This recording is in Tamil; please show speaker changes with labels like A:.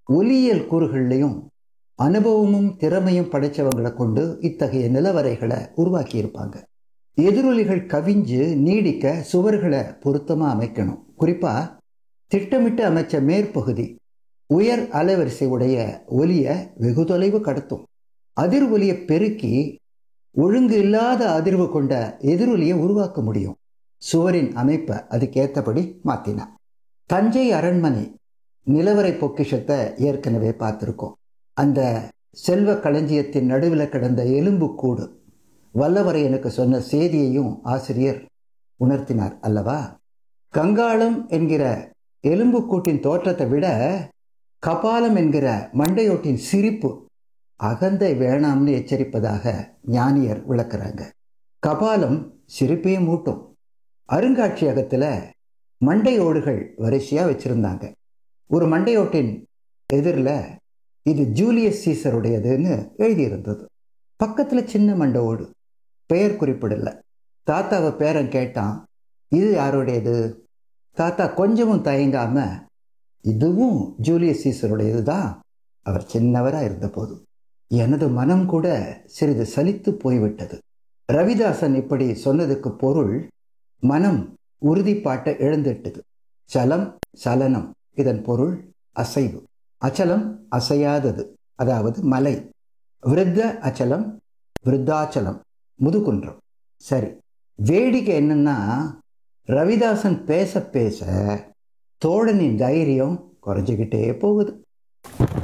A: ஒலியியல் கூறுகள்லையும் அனுபவமும் திறமையும் படைச்சவங்களை கொண்டு இத்தகைய நிலவரைகளை உருவாக்கியிருப்பாங்க எதிரொலிகள் கவிஞ்சு நீடிக்க சுவர்களை பொருத்தமாக அமைக்கணும் குறிப்பாக திட்டமிட்டு அமைச்ச மேற்பகுதி உயர் அலைவரிசை உடைய ஒலியை வெகு தொலைவு கடத்தும் அதிர் ஒலியை பெருக்கி ஒழுங்கு இல்லாத அதிர்வு கொண்ட எதிரொலியை உருவாக்க முடியும் சுவரின் அமைப்பை அதுக்கேற்றபடி மாற்றினான் தஞ்சை அரண்மனை நிலவரை பொக்கிஷத்தை ஏற்கனவே பார்த்துருக்கோம் அந்த செல்வ களஞ்சியத்தின் நடுவில் கிடந்த எலும்புக்கூடு வல்லவரை எனக்கு சொன்ன செய்தியையும் ஆசிரியர் உணர்த்தினார் அல்லவா கங்காளம் என்கிற எலும்புக்கூட்டின் தோற்றத்தை விட கபாலம் என்கிற மண்டையோட்டின் சிரிப்பு அகந்தை வேணாம்னு எச்சரிப்பதாக ஞானியர் விளக்குறாங்க கபாலம் சிரிப்பே மூட்டும் அருங்காட்சியகத்தில் மண்டையோடுகள் வரிசையாக வச்சுருந்தாங்க ஒரு மண்டையோட்டின் எதிரில் இது ஜூலியஸ் சீசருடையதுன்னு எழுதியிருந்தது பக்கத்தில் சின்ன மண்டை ஓடு பெயர் குறிப்பிடல தாத்தாவை பேரன் கேட்டான் இது யாருடையது தாத்தா கொஞ்சமும் தயங்காம இதுவும் ஜூலியஸ் சீசருடையது தான் அவர் சின்னவராக இருந்தபோது எனது மனம் கூட சிறிது சலித்து போய்விட்டது ரவிதாசன் இப்படி சொன்னதுக்கு பொருள் மனம் உறுதிப்பாட்டை இழந்துட்டது சலம் சலனம் இதன் பொருள் அசைவு அச்சலம் அசையாதது அதாவது மலை விருத்த அச்சலம் விருத்தாச்சலம் முதுகுன்றம் சரி வேடிக்கை என்னன்னா ரவிதாசன் பேச பேச தோழனின் தைரியம் குறைஞ்சிக்கிட்டே போகுது